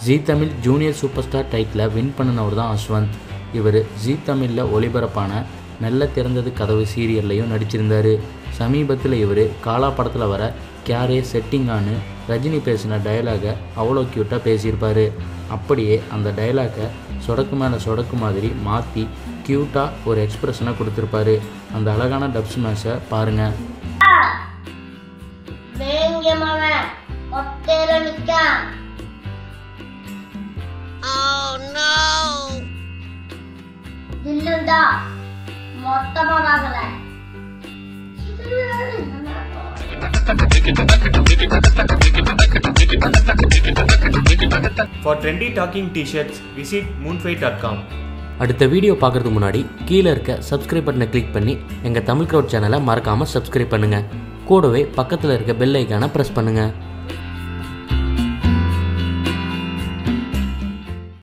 ஜீ Tamil junior super star title win பண்ணினவர் தான் அஸ்வந்த் இவர் ஜீ தமிழில் ஒளிபரப்பான மெல்ல திறந்தது கதவு சீரியல்லையும் நடிச்சிருந்தார் சமீபத்தில் இவர் காலா படத்தில் வர கேரே செட்டிங்கான்னு ரஜினி பேசின டயலாகை அவ்வளோ க்யூட்டாக பேசியிருப்பார் அப்படியே அந்த டயலாகை சொடக்கு மேலே சொடக்கு மாதிரி மாற்றி க்யூட்டாக ஒரு எக்ஸ்பிரஷனை கொடுத்துருப்பாரு அந்த அழகான டப் ஸ்மாஷை பாருங்கள் வேங்கியமவன் ஒத்தையில நிக்கான் தில்லுண்டா மொத்தமாகல For trendy talking t-shirts, visit moonfei.com. அடுத்த வீடியோ பார்க்குறதுக்கு முன்னாடி கீழே இருக்க சப்ஸ்கிரைப் பட்டனை கிளிக் பண்ணி எங்கள் தமிழ் க்ரௌட் சேனலை மறக்காமல் சப்ஸ்கிரைப் பண்ணுங்கள் கூடவே பக்கத்தில் இருக்க பெல் ஐக்கானை ப்ரெஸ் பண்ணுங்கள்